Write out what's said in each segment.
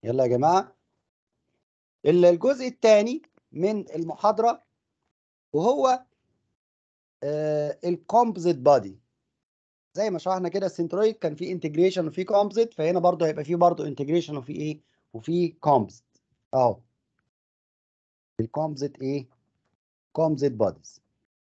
يلا يا جماعة الجزء الثاني من المحاضرة وهو الكومبوزيت بادي زي ما شرحنا كده السنترويد كان فيه انتجريشن وفيه كومبوزيت فهنا برضو هيبقى فيه برضو انتجريشن وفيه ايه وفيه كومبوزيت اهو الكومبوزيت ايه كومبوزيت باديز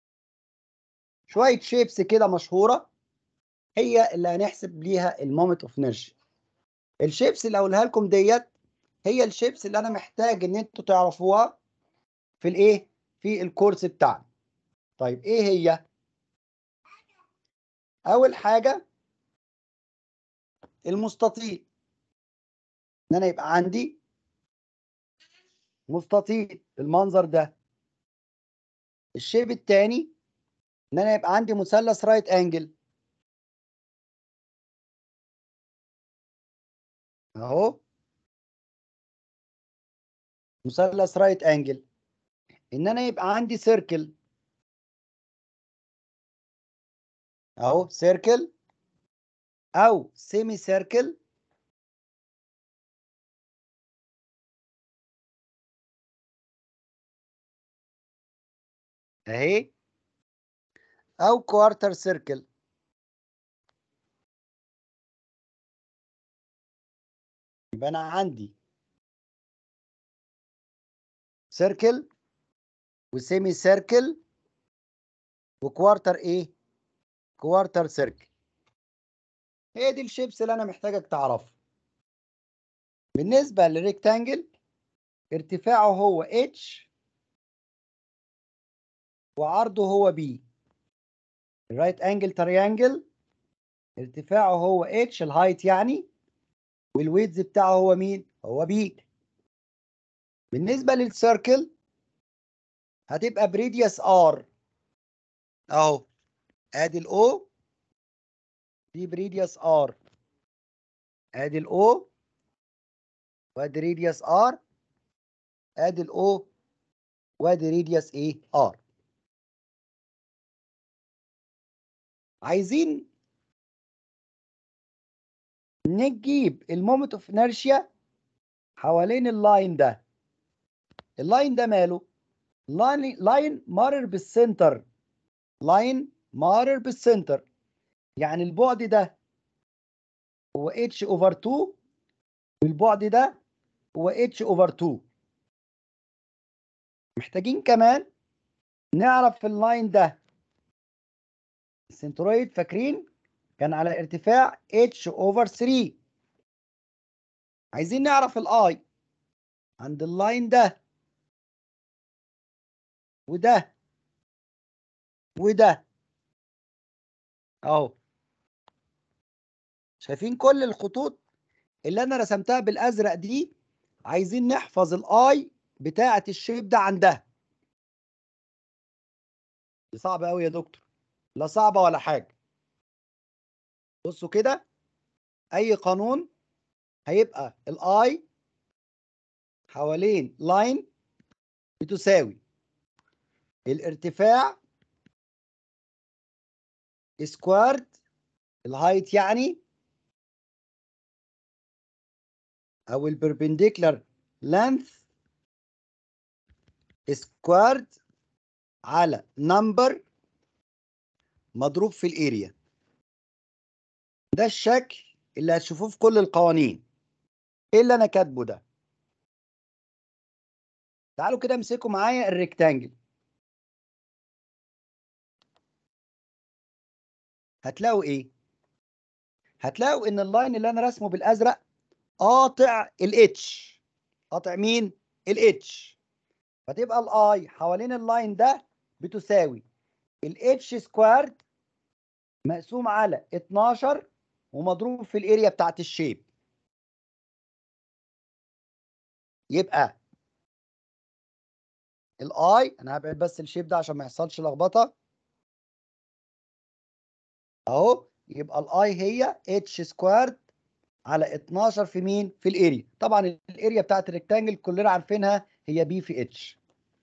شويه شيبس كده مشهوره هي اللي هنحسب ليها المومنت اوف انرجي الشيبس اللي هقولها لكم ديت هي الشيبس اللي انا محتاج ان انتوا تعرفوها في الايه في الكورس بتاعنا طيب ايه هي اول حاجه المستطيل ان انا يبقى عندي مستطيل بالمنظر ده الشيب الثاني ان انا يبقى عندي مثلث رايت انجل اهو مثلث رايت انجل ان انا يبقى عندي سيركل اهو سيركل او سيمي سيركل اهي او كوارتر سيركل يبقى انا عندي سيركل وسيمي سيركل وكوارتر ايه كوارتر سيركل هي دي الشيبس اللي انا محتاجك تعرفها بالنسبه للريكتانجل ارتفاعه هو اتش وعرضه هو بي الرايت انجل تريانجل ارتفاعه هو اتش الهايت يعني والويدز بتاعه هو مين هو بي بالنسبه للسيركل هتبقى بريديوس ار اهو ادي الاو دي بريديوس ار ادي الاو وادي ريديوس ار ادي الاو وادي ريديوس ايه ار عايزين نجيب المومنت اوف انرشيا حوالين اللاين ده اللاين ده ماله لاين لاين مارر بالسنتر لاين مارر بالسنتر يعني البعد ده هو اتش اوفر 2 والبعد ده هو اتش اوفر 2 محتاجين كمان نعرف في اللاين ده السنترويد فاكرين كان على ارتفاع اتش اوفر 3 عايزين نعرف الاي عند اللاين ده وده وده اهو شايفين كل الخطوط اللي انا رسمتها بالازرق دي عايزين نحفظ الاي بتاعه الشيب ده عندها دي صعبه قوي يا دكتور لا صعبه ولا حاجه بصوا كده اي قانون هيبقى الاي حوالين لاين بتساوي الارتفاع سكوارد الهايت يعني او البربنديكولار لينث سكوارد على نمبر مضروب في الاريا ده الشكل اللي هتشوفوه في كل القوانين ايه اللي انا كاتبه ده تعالوا كده امسكوا معايا الريكتانجل هتلاقوا ايه هتلاقوا ان اللاين اللي انا رسمه بالازرق قاطع الاتش قاطع مين الاتش فتبقى الاي حوالين اللاين ده بتساوي الاتش سكوارد مقسوم على 12 ومضروب في الاريا بتاعت الشيب يبقى الاي انا هبعد بس الشيب ده عشان ما يحصلش لخبطه اهو يبقى الاي هي اتش سكوارد على 12 في مين في الاريا طبعا الاريا بتاعت الريكتانجل كلنا عارفينها هي بي في اتش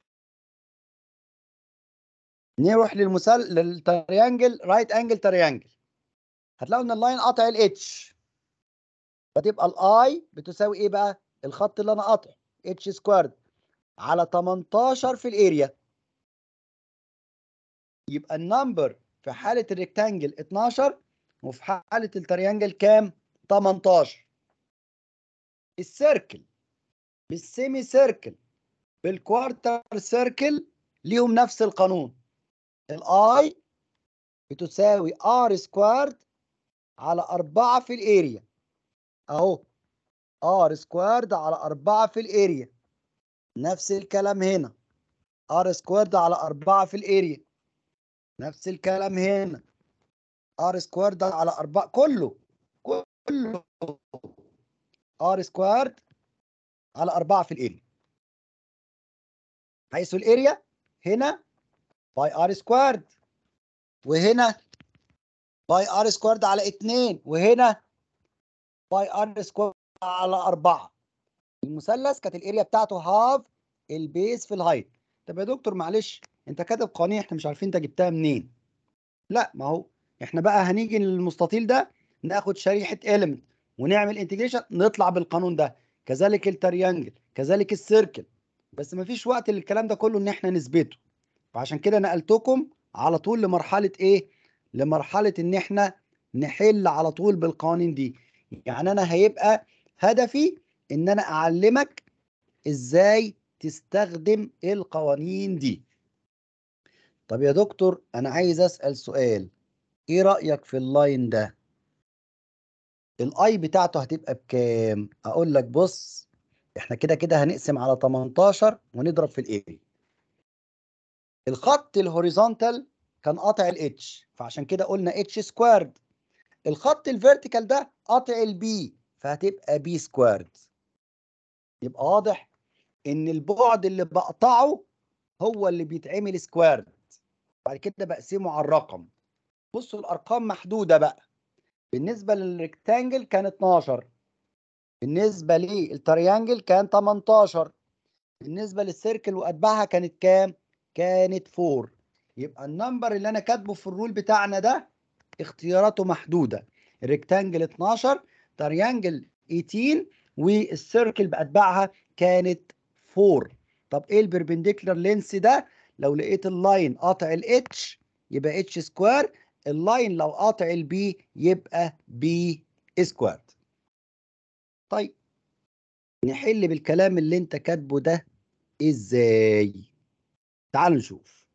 نروح للمثال للتريانجل رايت انجل تريانجل هتلاقوا ان اللاين قاطع الاتش فتبقى الاي بتساوي ايه بقى الخط اللي انا قاطعه اتش سكوارد على 18 في الاريا يبقى النمبر في حالة الريكتانجل 12 وفي حالة التريانجل كام؟ 18 السيركل بالسيمي سيركل بالكوارتر سيركل ليهم نفس القانون الاي بتساوي ار سكوارد على 4 في الاريا اهو ار سكوارد على 4 في الاريا نفس الكلام هنا ار سكوارد على 4 في الاريا نفس الكلام هنا ار سكوارد على 4 كله كله ار سكوارد على 4 في الاريا حيث الاريا هنا باي ار سكوارد وهنا باي ار سكوارد على 2 وهنا باي ار سكوارد على 4 المثلث كانت الاريا بتاعته هاف البيس في الهايت طب يا دكتور معلش انت كاتب قوانين احنا مش عارفين انت جبتها منين لا ما هو احنا بقى هنيجي للمستطيل ده ناخد شريحه element ونعمل انتجريشن نطلع بالقانون ده كذلك التريانجل كذلك السيركل بس ما فيش وقت للكلام ده كله ان احنا نثبته فعشان كده نقلتكم على طول لمرحله ايه لمرحله ان احنا نحل على طول بالقوانين دي يعني انا هيبقى هدفي ان انا اعلمك ازاي تستخدم القوانين دي طب يا دكتور انا عايز اسال سؤال ايه رايك في اللاين ده الاي بتاعته هتبقى بكام اقول لك بص احنا كده كده هنقسم على 18 ونضرب في الاري الخط الهوريزونتال كان قاطع الاتش فعشان كده قلنا اتش سكوارد الخط الفيرتيكال ده قاطع البي فهتبقى بي سكوارد يبقى واضح ان البعد اللي بقطعه هو اللي بيتعمل سكوارد بعد كده بقسمه على الرقم بصوا الارقام محدوده بقى بالنسبه للريكتانجل كان 12 بالنسبه للتريانجل كان 18 بالنسبه للسيركل واتباعها كانت كام كانت 4 يبقى النمبر اللي انا كاتبه في الرول بتاعنا ده اختياراته محدوده الريكتانجل 12 تريانجل 18 والسيركل باتباعها كانت 4 طب ايه البربنديكولار لينس ده لو لقيت اللاين قاطع الاتش يبقى اتش سكوير اللاين لو قاطع البي يبقى بي سكوير طيب نحل بالكلام اللي انت كاتبه ده ازاي تعالوا نشوف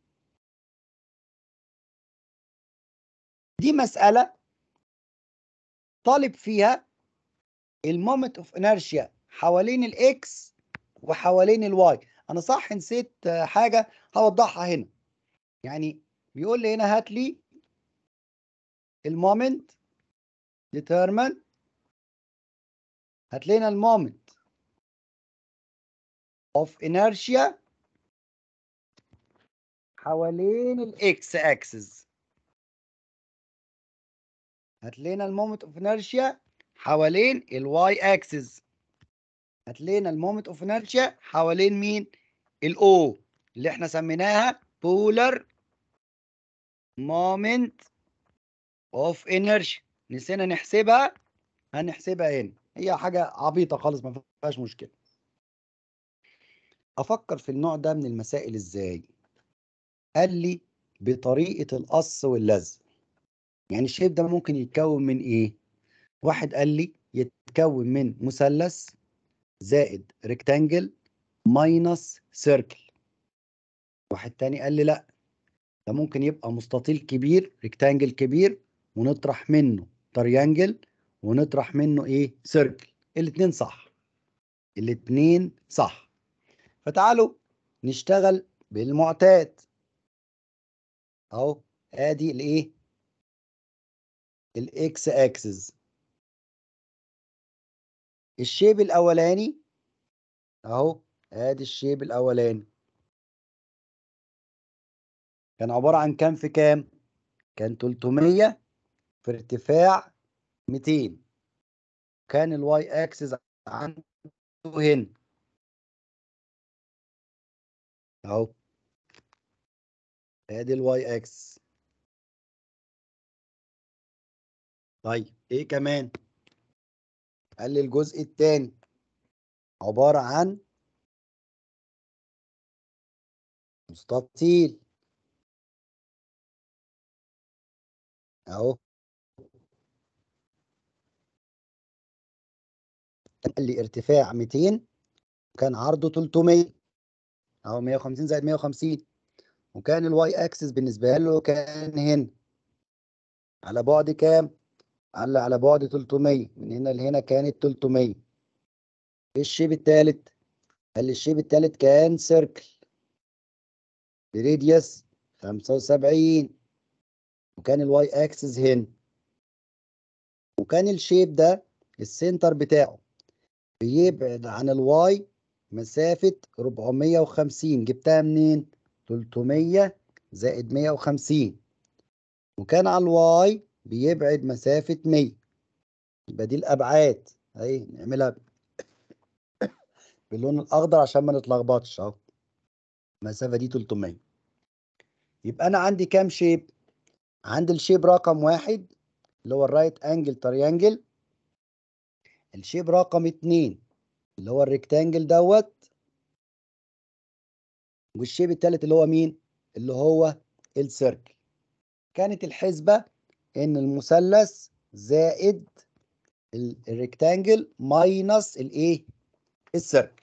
دي مسألة طالب فيها المومنت اوف انرشيا حوالين الاكس وحوالين الواي انا صح نسيت حاجة هوضحها هنا يعني بيقول لي هنا هات لي المومنت determine هات لنا المومنت of inertia حوالين الاكس اكسس هات لنا المومنت اوف انرشيا حوالين الواي اكسس هات لنا المومنت اوف انرشيا حوالين مين الاو اللي احنا سميناها بولر مومنت اوف انرشيا نسينا نحسبها هنحسبها هنا هي حاجه عبيطه خالص ما فيهاش مشكله افكر في النوع ده من المسائل ازاي قال لي بطريقه القص واللزق يعني الشيب ده ممكن يتكون من ايه واحد قال لي يتكون من مثلث زائد ريكتانجل ماينس سيركل واحد تاني قال لي لا ده ممكن يبقى مستطيل كبير ريكتانجل كبير ونطرح منه تريانجل ونطرح منه ايه سيركل الاتنين صح الاتنين صح فتعالوا نشتغل بالمعتاد اهو ادي الايه الاكس اكسس الشيب الاولاني اهو ادي الشيب الاولاني كان عبارة عن كام في كام كان 300 في ارتفاع 200 كان الواي اكسس عنده هنا اهو ادي الواي اكس طيب ايه كمان قال لي الجزء الثاني عبارة عن مستطيل اهو قال لي ارتفاع 200 وكان عرضه 300 اهو 150 زائد 150 وكان الواي اكسس بالنسبه له كان هنا على بعد كام؟ قال لي على بعد 300 من هنا لهنا كانت 300 ايه الشيب التالت؟ قال لي الشيب التالت كان سيركل بريديوس 75 وكان الواي اكسس هنا وكان الشيب ده السنتر بتاعه بيبعد عن الواي مسافة 450 جبتها منين؟ 300 زائد 150 وكان على الواي بيبعد مسافة 100 يبقى دي الأبعاد أهي نعملها باللون الأخضر عشان ما نتلخبطش أهو المسافة دي 300 يبقى أنا عندي كام شيب؟ عندي الشيب رقم واحد اللي هو الرايت أنجل تريانجل الشيب رقم اتنين اللي هو الريكتانجل دوت والشيب التالت اللي هو مين؟ اللي هو السيركل كانت الحسبة إن المثلث زائد الريكتانجل ماينس الإيه؟ السيركل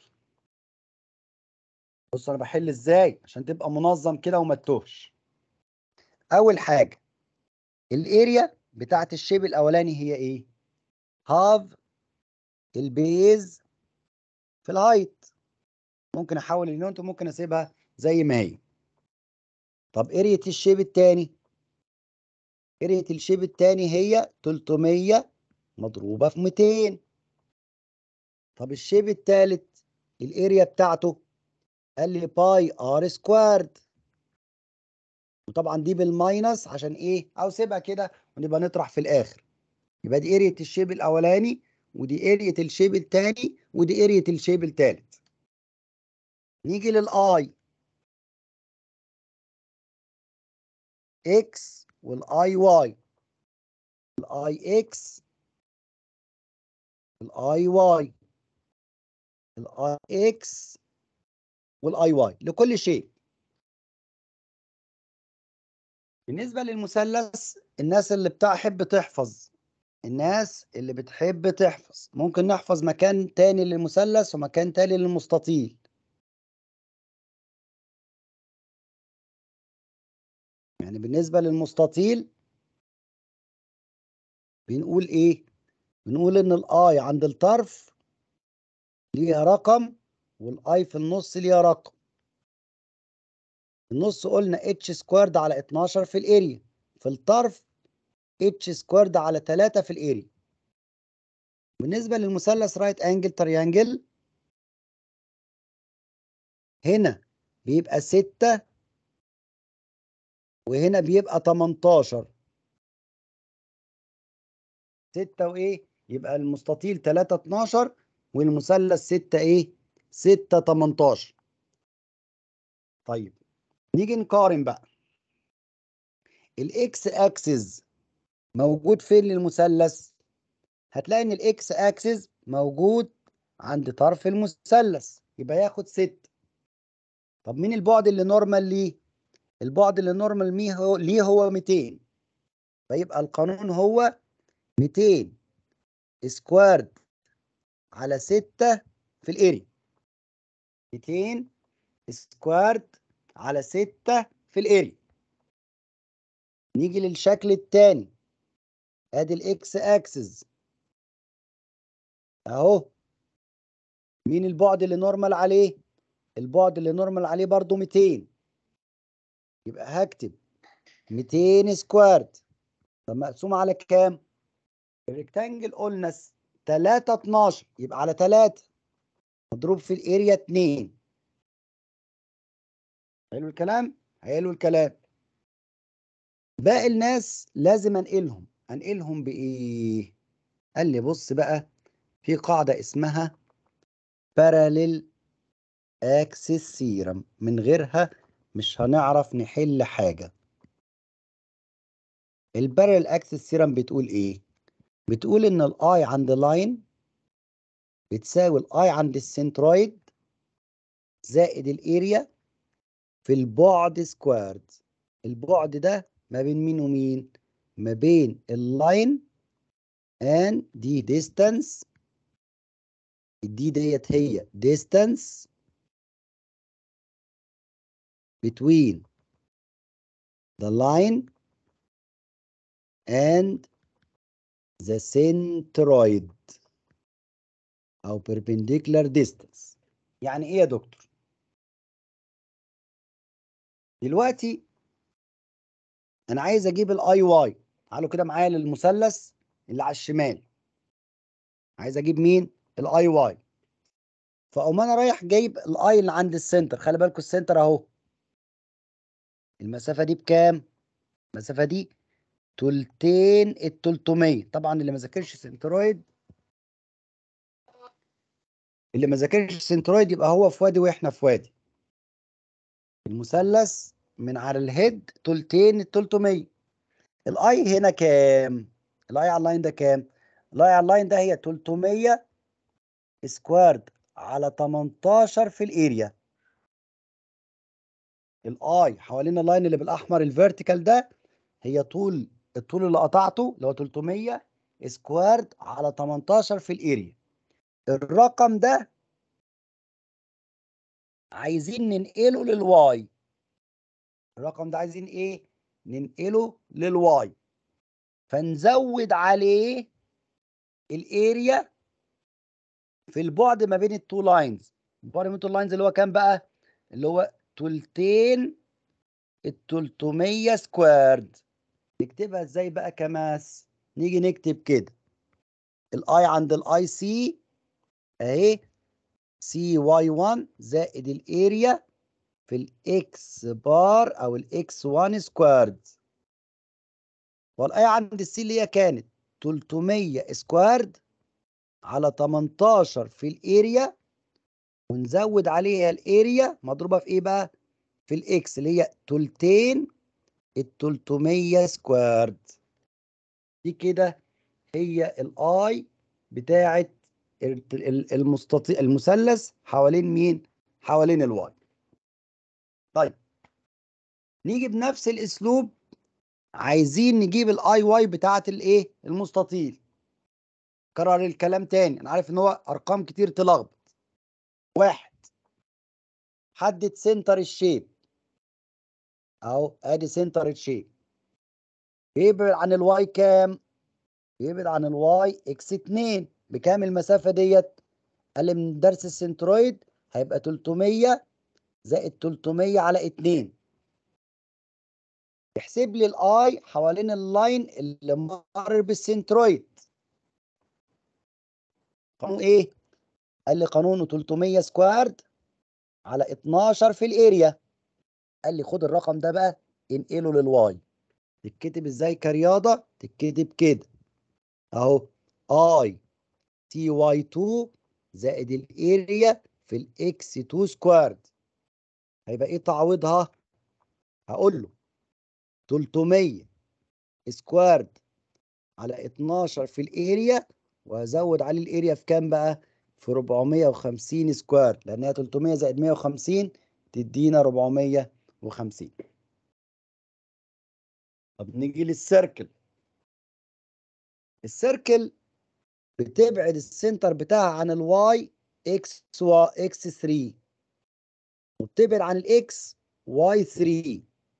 بص أنا بحل إزاي عشان تبقى منظم كده وما تتوهش أول حاجة الاريا بتاعت الشيب الأولاني هي إيه؟ هاف البيز في الهايت ممكن احول اليونت وممكن اسيبها زي ما هي طب ارية الشيب التاني ارية الشيب التاني هي 300 مضروبة في 200 طب الشيب التالت الاريا بتاعته قال لي باي ار سكوارد وطبعا دي بالماينس عشان ايه او سيبها كده ونبقى نطرح في الاخر يبقى دي ارية الشيب الاولاني ودي ارية الشيب التاني ودي ارية الشيب التالت نيجي للاي اكس والاي واي الاي اكس الاي واي الاي اكس والاي واي لكل شيء بالنسبة للمثلث الناس اللي بتحب تحفظ الناس اللي بتحب تحفظ ممكن نحفظ مكان تاني للمثلث ومكان تاني للمستطيل يعني بالنسبة للمستطيل بنقول ايه بنقول ان الاي عند الطرف ليها رقم والاي في النص ليها رقم النص قلنا اتش سكوارد على 12 في الاريا في الطرف اتش سكوارد على 3 في الاريا بالنسبة للمثلث رايت انجل تريانجل هنا بيبقى 6 وهنا بيبقى 18 6 وايه يبقى المستطيل 3 12 والمثلث 6 ايه 6 18 طيب نيجي نقارن بقى الاكس اكسس موجود فين للمثلث هتلاقي ان الاكس اكسس موجود عند طرف المثلث يبقى ياخد 6 طب مين البعد اللي نورمال ليه البعد اللي نورمال ميه هو ليه هو 200 فيبقى القانون هو 200 سكوارد على 6 في الاريا 200 سكوارد على 6 في الاريا نيجي للشكل الثاني ادي الاكس اكسس اهو مين البعد اللي نورمال عليه البعد اللي نورمال عليه برضو 200 يبقى هكتب 200 سكوارد طب مقسوم على كام الريكتانجل قلنا 3 12 يبقى على 3 مضروب في الاريا 2 حلو الكلام حلو الكلام باقي الناس لازم انقلهم انقلهم بايه قال لي بص بقى في قاعده اسمها parallel axis theorem من غيرها مش هنعرف نحل حاجه البارل اكسس ثيرم بتقول ايه بتقول ان الاي عند لاين بتساوي الاي عند السنترويد زائد الاريا في البعد سكوارد البعد ده ما بين مين ومين ما بين اللاين and دي distance دي ديت هي distance between the line and the centroid أو perpendicular distance يعني إيه يا دكتور؟ دلوقتي أنا عايز أجيب الأي واي تعالوا كده معايا للمثلث اللي على الشمال عايز أجيب مين؟ الأي واي فأقوم أنا رايح جايب الأي اللي عند السنتر خلي بالكوا السنتر أهو المسافة دي بكام؟ المسافة دي تلتين ال 300 طبعا اللي ما ذاكرش سنترويد اللي ما ذاكرش سنترويد يبقى هو في وادي واحنا في وادي المثلث من على الهيد تلتين ال 300 الاي هنا كام؟ الاي على اللاين ده كام؟ الاي على اللاين ده هي 300 سكوارد على 18 في الاريا الاي حوالين اللاين اللي بالاحمر الفيرتيكال ده هي طول الطول اللي قطعته اللي هو 300 سكوارد على 18 في الاريا الرقم ده عايزين ننقله للواي الرقم ده عايزين ايه ننقله للواي فنزود عليه الاريا في البعد ما بين التو لاينز البعد ما بين التو لاينز اللي هو كام بقى اللي هو تلتين ال 300 سكوارد نكتبها ازاي بقى كماس نيجي نكتب كده الاي عند الاي سي اهي سي واي 1 زائد الاريا في الاكس بار او الاكس 1 سكوارد والاي عند السي اللي هي كانت 300 سكوارد على 18 في الاريا ونزود عليها الاريا مضروبه في ايه بقى في الاكس اللي هي تلتين ال 300 سكوارد دي كده هي الاي بتاعه المستطيل المثلث حوالين مين حوالين الواي طيب نيجي بنفس الاسلوب عايزين نجيب الاي واي بتاعه الايه المستطيل كرر الكلام تاني انا عارف ان هو ارقام كتير تلخبط واحد حدد سنتر الشيب اهو ادي سنتر الشيب بيبعد عن الواي كام بيبعد عن الواي اكس 2 بكام المسافه ديت قال لي من درس السنترويد هيبقى 300 زائد 300 على 2 احسب لي الاي حوالين اللاين اللي مر بالسنترويد قانون ايه قال لي قانونه 300 سكوارد على 12 في الاريا قال لي خد الرقم ده بقى انقله للواي تتكتب ازاي كرياضه تتكتب كده اهو اي تي واي 2 زائد الاريا في الاكس 2 سكوارد هيبقى ايه تعويضها هقول له 300 سكوارد على 12 في الاريا وهزود عليه الاريا في كام بقى في 450 سكوارد لانها 300 زائد 150 تدينا 450 طب نيجي للسيركل السيركل بتبعد السنتر بتاعها عن الواي اكس و اكس 3 وبتبعد عن الاكس واي 3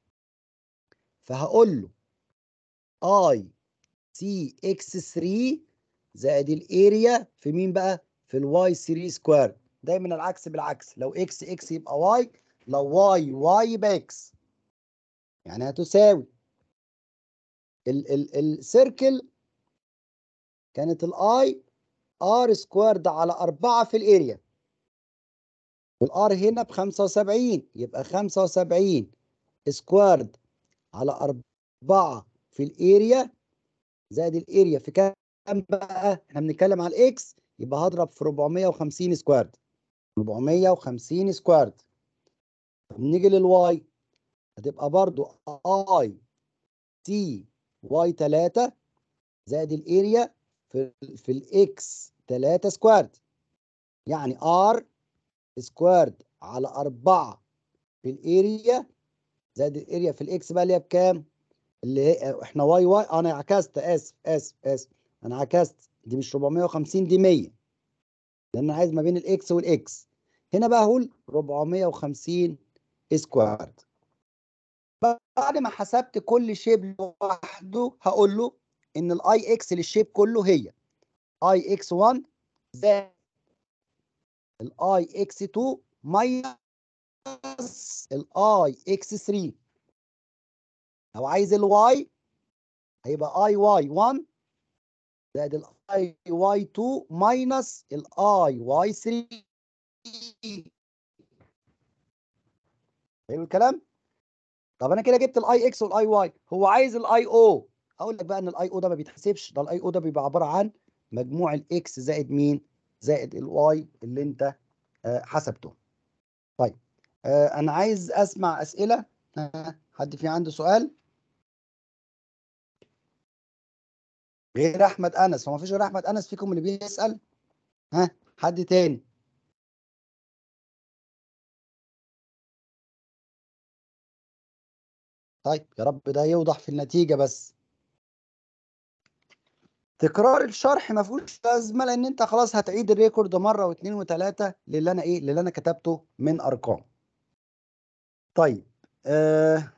فهقول له اي سي اكس 3 زائد الاريا في مين بقى في الواي 3 سكوير دايما العكس بالعكس لو اكس اكس يبقى واي لو واي واي يبقى اكس يعني هتساوي ال ال السيركل كانت الاي ار سكويرد على 4 في الاريا والار هنا ب 75 يبقى 75 سكويرد على 4 في الاريا زائد الاريا في كام بقى احنا بنتكلم على الاكس يبقى هضرب في 450 سكويرد 450 سكويرد طب نيجي للواي هتبقى برضو اي تي واي 3 زائد الاريا في في الاكس 3 سكويرد يعني ار سكوارد على 4 في الاريا زائد الاريا في الاكس بقى اللي هي بكام؟ اللي هي احنا واي واي انا عكست اسف اسف اسف انا عكست دي مش 450 دي 100 لان انا عايز ما بين الاكس والاكس هنا بقى هقول 450 سكوارد بعد ما حسبت كل شيب لوحده هقول له ان الاي اكس للشيب كله هي اي اكس 1 زائد الاي اكس 2 ماينس الاي اكس 3 لو عايز الواي هيبقى اي واي 1 زائد الاي واي 2 ماينس الاي واي 3 حلو الكلام طب انا كده جبت الاي اكس والاي واي هو عايز الاي او اقول لك بقى ان الاي او ده ما بيتحسبش ده الاي او ده بيبقى عباره عن مجموع الاكس زائد مين زائد الواي اللي انت آه حسبته طيب آه انا عايز اسمع اسئله آه حد في عنده سؤال غير احمد انس هو ما فيش غير احمد انس فيكم اللي بيسال ها حد تاني طيب يا رب ده يوضح في النتيجه بس تكرار الشرح ما فيهوش لازمه لان انت خلاص هتعيد الريكورد مره واثنين وثلاثه للي انا ايه للي انا كتبته من ارقام طيب آه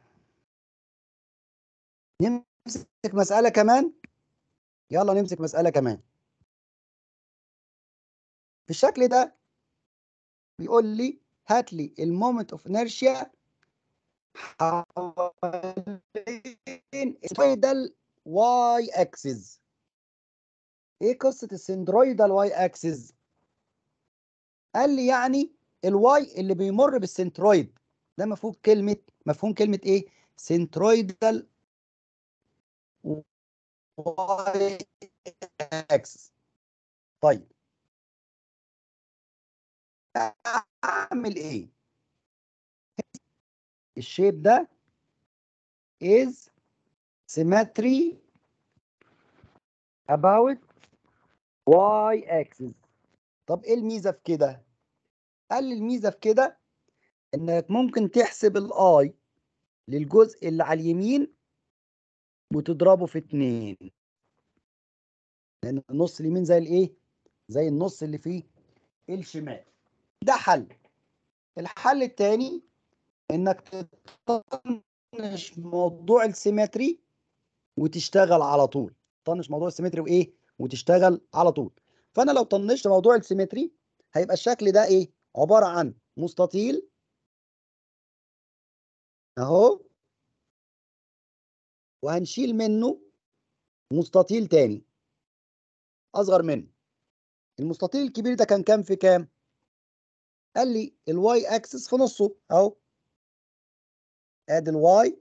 نمسك مساله كمان يلا نمسك مساله كمان في الشكل ده بيقول لي هات لي المومنت اوف انرشيا حوالين السندرويدال واي اكسس ايه قصه السندرويدال واي اكسس قال لي يعني الواي اللي بيمر بالسنترويد ده مفهوم كلمه مفهوم كلمه ايه سنترويدال واي اكسس طيب اعمل ايه الشيب ده is symmetry about y axis طب ايه الميزه في كده قال لي الميزه في كده انك ممكن تحسب الاي للجزء اللي على اليمين وتضربه في اتنين لان النص اليمين زي الايه زي النص اللي فيه الشمال ده حل الحل التاني انك تطنش موضوع السيمتري وتشتغل على طول طنش موضوع السيمتري وايه وتشتغل على طول فانا لو طنشت موضوع السيمتري هيبقى الشكل ده ايه عباره عن مستطيل اهو وهنشيل منه مستطيل تاني اصغر منه المستطيل الكبير ده كان كام في كام قال لي الواي اكسس في نصه اهو ادي الواي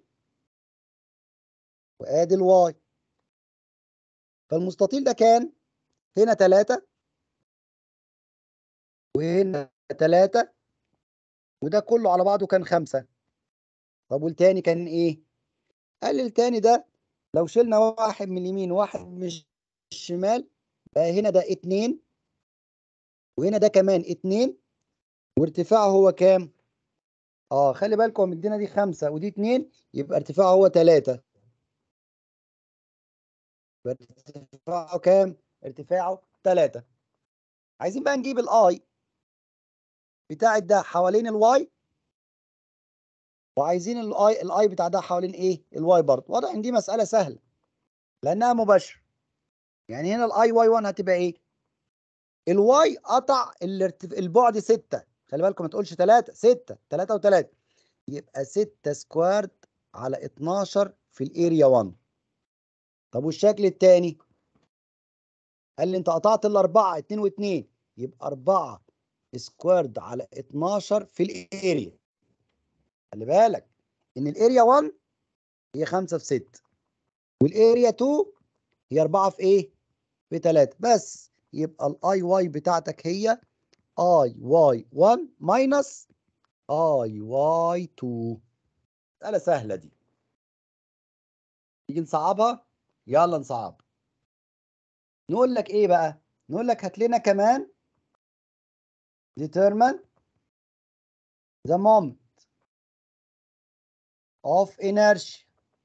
وادي الواي فالمستطيل ده كان هنا 3 وهنا 3 وده كله على بعضه كان 5 طب والتاني كان ايه؟ قال لي التاني ده لو شلنا واحد من اليمين وواحد من الشمال بقى هنا ده 2 وهنا ده كمان 2 وارتفاعه هو كام؟ اه خلي بالكم هو مدينا دي خمسة ودي اتنين يبقى ارتفاعه هو تلاتة ارتفاعه كام؟ ارتفاعه تلاتة عايزين بقى نجيب الاي بتاع ده حوالين الواي وعايزين الاي الاي بتاع ده حوالين ايه؟ الواي برضه واضح ان دي مسألة سهلة لأنها مباشرة يعني هنا الاي واي 1 هتبقى ايه؟ الواي قطع الارتف... البعد 6 خلي بالكم ما تقولش 3 6 3 و3 يبقى 6 سكوارد على 12 في الاريا 1 طب والشكل الثاني قال لي انت قطعت الاربعه 2 و2 يبقى 4 سكوارد على 12 في الاريا خلي بالك ان الاريا 1 هي 5 في 6 والاريا 2 هي 4 في ايه؟ في 3 بس يبقى الاي واي بتاعتك هي اي واي 1 ماينس اي واي 2 مسألة سهلة دي تيجي نصعبها يلا نصعب نقول لك ايه بقى نقول لك هات لنا كمان determine the moment of inertia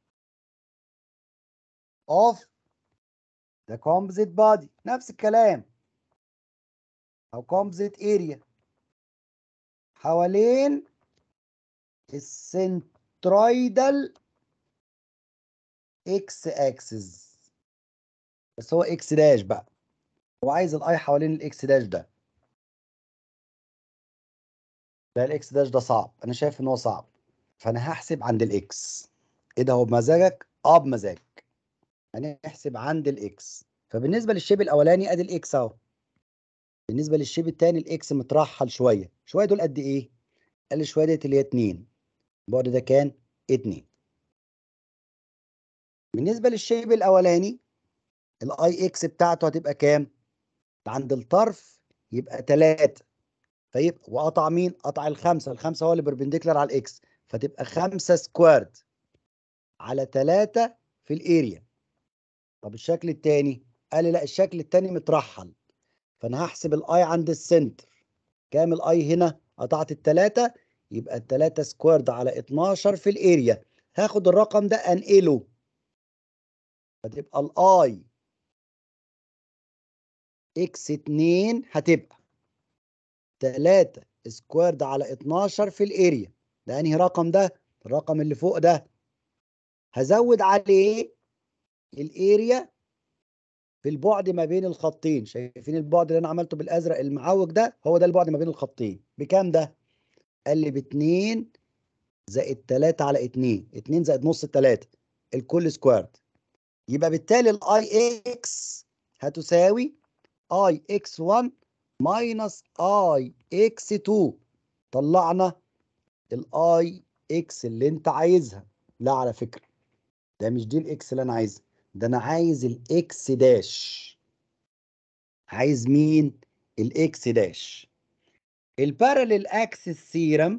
of the composite body نفس الكلام أو composite area حوالين السنترويدال اكس اكسس بس هو اكس داش بقى هو عايز الاي حوالين الاكس داش ده لا الاكس داش ده صعب انا شايف ان هو صعب فانا هحسب عند الاكس ايه ده هو بمزاجك اه بمزاجك هنحسب عند الاكس فبالنسبه للشيب الاولاني ادي الاكس اهو بالنسبه للشيب الثاني الاكس مترحل شويه شويه دول قد ايه قال لي شويه ديت اللي هي 2 البعد ده كان 2 بالنسبه للشيب الاولاني الاي اكس بتاعته هتبقى كام عند الطرف يبقى 3 فيبقى وقطع مين قطع الخمسه الخمسه هو اللي بربنديكولار على الاكس فتبقى 5 سكوارد على 3 في الاريا طب الشكل الثاني قال لي لا الشكل الثاني مترحل فانا هحسب الاي عند السنتر كام الاي هنا قطعت الثلاثه يبقى الثلاثه سكوارد على 12 في الاريا هاخد الرقم ده انقله فتبقى الاي اكس 2 هتبقى 3 سكوارد على 12 في الاريا ده انهي رقم ده الرقم اللي فوق ده هزود عليه الاريا في البعد ما بين الخطين شايفين البعد اللي انا عملته بالازرق المعوج ده هو ده البعد ما بين الخطين بكام ده قال لي ب 2 زائد 3 على 2 2 زائد نص 3 الكل سكوارد يبقى بالتالي الاي اكس هتساوي اي اكس 1 ماينس اي اكس 2 طلعنا الاي اكس اللي انت عايزها لا على فكره ده مش دي الاكس اللي انا عايزها ده انا عايز الاكس داش عايز مين الاكس داش الباراليل اكسس ثيرم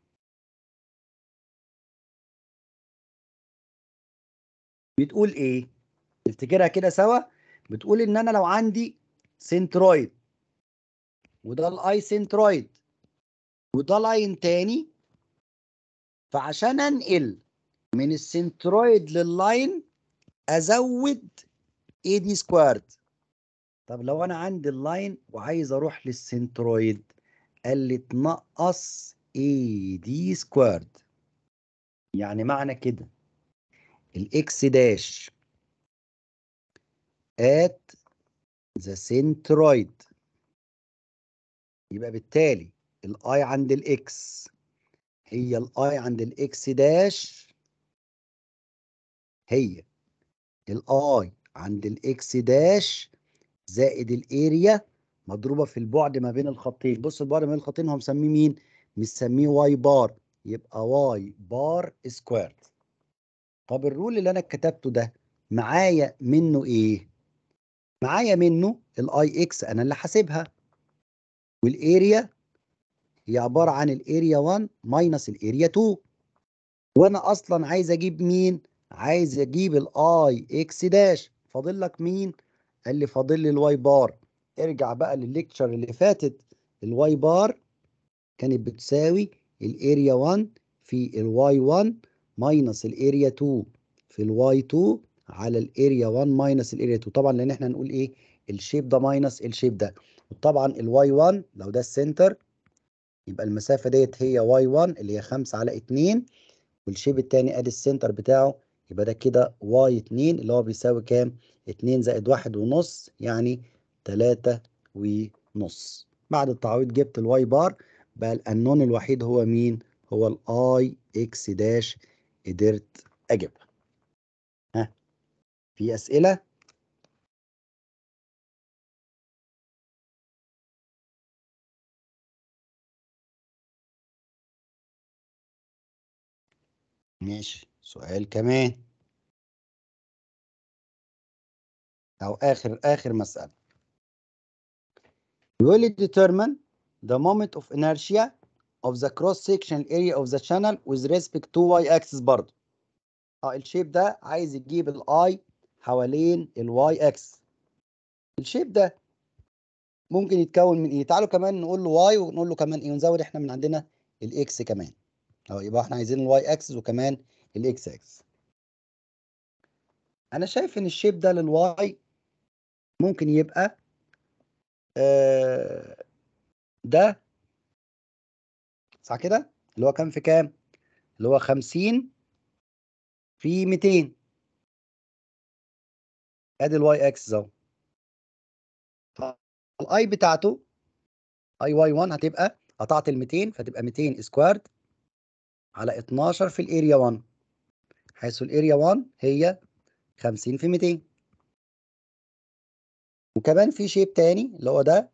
بتقول ايه نفتكرها كده سوا بتقول ان انا لو عندي سنترويد وده الاي سنترويد وده لاين تاني فعشان انقل من السنترويد لللاين ازود اي دي سكوارد طب لو انا عندي اللاين وعايز اروح للسنترويد قال لي تنقص اي دي سكوارد يعني معنى كده الاكس داش at the centroid يبقى بالتالي الاي عند الاكس هي الاي عند الاكس داش هي الاي عند الاكس داش زائد الاريا مضروبه في البعد ما بين الخطين بص البعد ما بين الخطين هو مسميه مين مسميه واي بار يبقى واي بار سكوير طب الرول اللي انا كتبته ده معايا منه ايه معايا منه الاي اكس انا اللي حاسبها والاريا هي عباره عن الاريا 1 ماينس الاريا 2 وانا اصلا عايز اجيب مين عايز اجيب الاي اكس داش فاضل لك مين قال لي فاضل لي الواي بار ارجع بقى للليكتشر اللي فاتت الواي بار كانت بتساوي الاريا 1 في الواي 1 ماينس الاريا 2 في الواي 2 على الاريا 1 ماينس الاريا 2 طبعا لان احنا هنقول ايه الشيب ده ماينس الشيب ده وطبعا الواي 1 لو ده السنتر يبقى المسافه ديت هي واي 1 اللي هي 5 على 2 والشيب الثاني ادي السنتر بتاعه يبقى ده كده واي 2 اللي هو بيساوي كام 2 زائد واحد ونص يعني 3 ونص بعد التعويض جبت الواي بار بقى الانون الوحيد هو مين هو الاي اكس داش قدرت اجيبها ها في اسئله ماشي سؤال كمان او اخر اخر مساله بيقول لي determine the moment of inertia of the cross sectional area of the channel with respect to y axis برضه اه الشيب ده عايز يجيب الاي حوالين الواي اكس الشيب ده ممكن يتكون من ايه تعالوا كمان نقول له واي ونقول له كمان ايه ونزود احنا من عندنا الاكس كمان اهو يبقى احنا عايزين الواي اكسس وكمان الاكس اكسس انا شايف ان الشيب ده للواي ممكن يبقى آه ده صح كده اللي هو كام في كام اللي هو 50 في 200 ادي الواي اكسس اهو الاي بتاعته اي واي 1 هتبقى قطعت ال 200 فتبقى 200 سكوارد على 12 في الاريا 1 حيث الاريا 1 هي 50 في 200 وكمان في شيب تاني اللي هو ده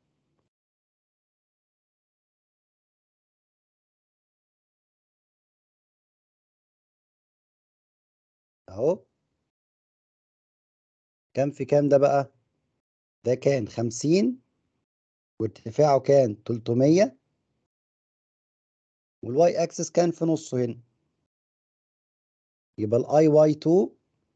اهو كام في كام ده بقى ده كان 50 وارتفاعه كان 300 والواي اكسس كان في نصه هنا يبقى الاي واي 2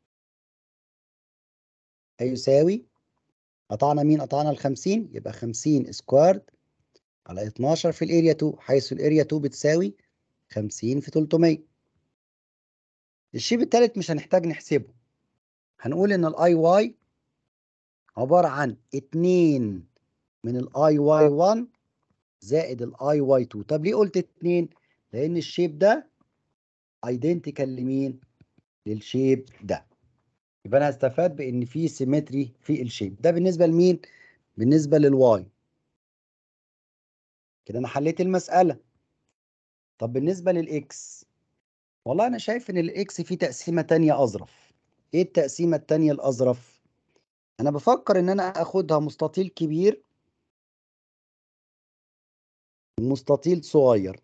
هيساوي قطعنا مين قطعنا ال 50 يبقى 50 سكوارد على 12 في الاريا 2 حيث الاريا 2 بتساوي 50 في 300 الشيب الثالث مش هنحتاج نحسبه هنقول ان الاي واي عبارة عن 2 من الاي واي 1 زائد الاي واي 2 طب ليه قلت 2 لان الشيب ده ايدنتيكال لمين للشيب ده يبقى انا هستفاد بان في سيمتري في الشيب ده بالنسبه لمين بالنسبه للواي كده انا حليت المساله طب بالنسبه للاكس والله انا شايف ان الاكس فيه تقسيمه تانية اظرف ايه التقسيمه التانية الاظرف انا بفكر ان انا اخدها مستطيل كبير ومستطيل صغير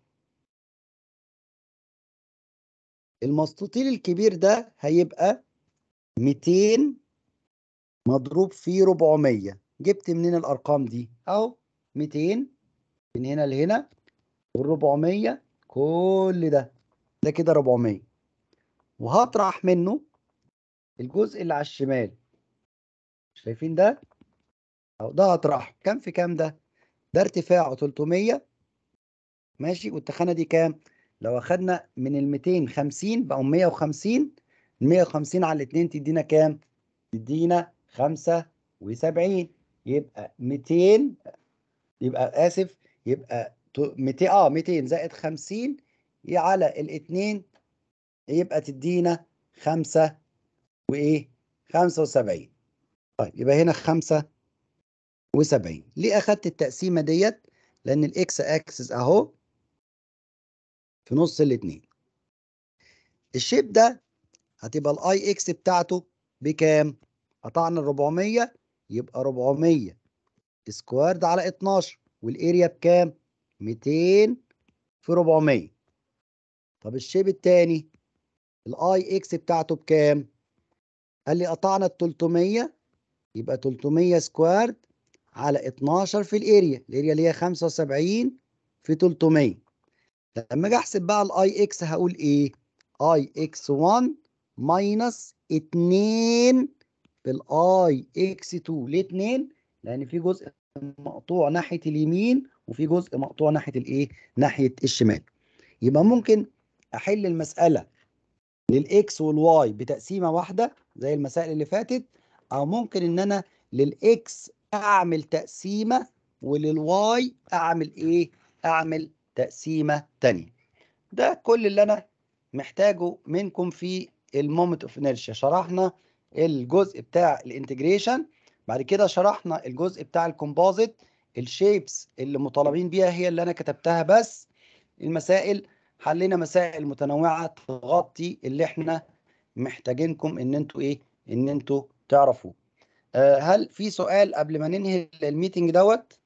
المستطيل الكبير ده هيبقى 200 مضروب في 400 جبت منين الارقام دي اهو 200 من هنا لهنا وال400 كل ده ده كده 400 وهطرح منه الجزء اللي على الشمال شايفين ده اهو ده هطرحه كام في كام ده ده ارتفاعه 300 ماشي والتخانه دي كام لو اخدنا من ال 250 بقوا 150 150 على الاثنين تدينا كام تدينا 75 يبقى 200 يبقى اسف يبقى 200 اه 200 زائد 50 على الاثنين يبقى تدينا 5 وايه 75 طيب يبقى هنا 75 ليه اخدت التقسيمه ديت لان الاكس اكسس اهو في نص الاثنين الشيب ده هتبقى الاي اكس بتاعته بكام قطعنا ال 400 يبقى 400 سكوارد على 12 والاريا بكام 200 في 400 طب الشيب التاني الاي اكس بتاعته بكام قال لي قطعنا ال 300 يبقى 300 سكوارد على 12 في الاريا الاريا اللي هي 75 في 300 لما اجي احسب بقى الاي اكس هقول ايه اي اكس 1 ماينس 2 في الاي اكس 2 ليه 2 لان في جزء مقطوع ناحيه اليمين وفي جزء مقطوع ناحيه الايه ناحيه الشمال يبقى ممكن احل المساله للاكس والواي بتقسيمه واحده زي المسائل اللي فاتت او ممكن ان انا للاكس اعمل تقسيمه وللواي اعمل ايه اعمل تقسيمه تانية ده كل اللي انا محتاجه منكم في المومنت اوف انرشيا شرحنا الجزء بتاع الانتجريشن بعد كده شرحنا الجزء بتاع الكومبوزيت الشيبس اللي مطالبين بيها هي اللي انا كتبتها بس المسائل حلينا مسائل متنوعه تغطي اللي احنا محتاجينكم ان انتوا ايه ان انتوا تعرفوه أه هل في سؤال قبل ما ننهي الميتنج دوت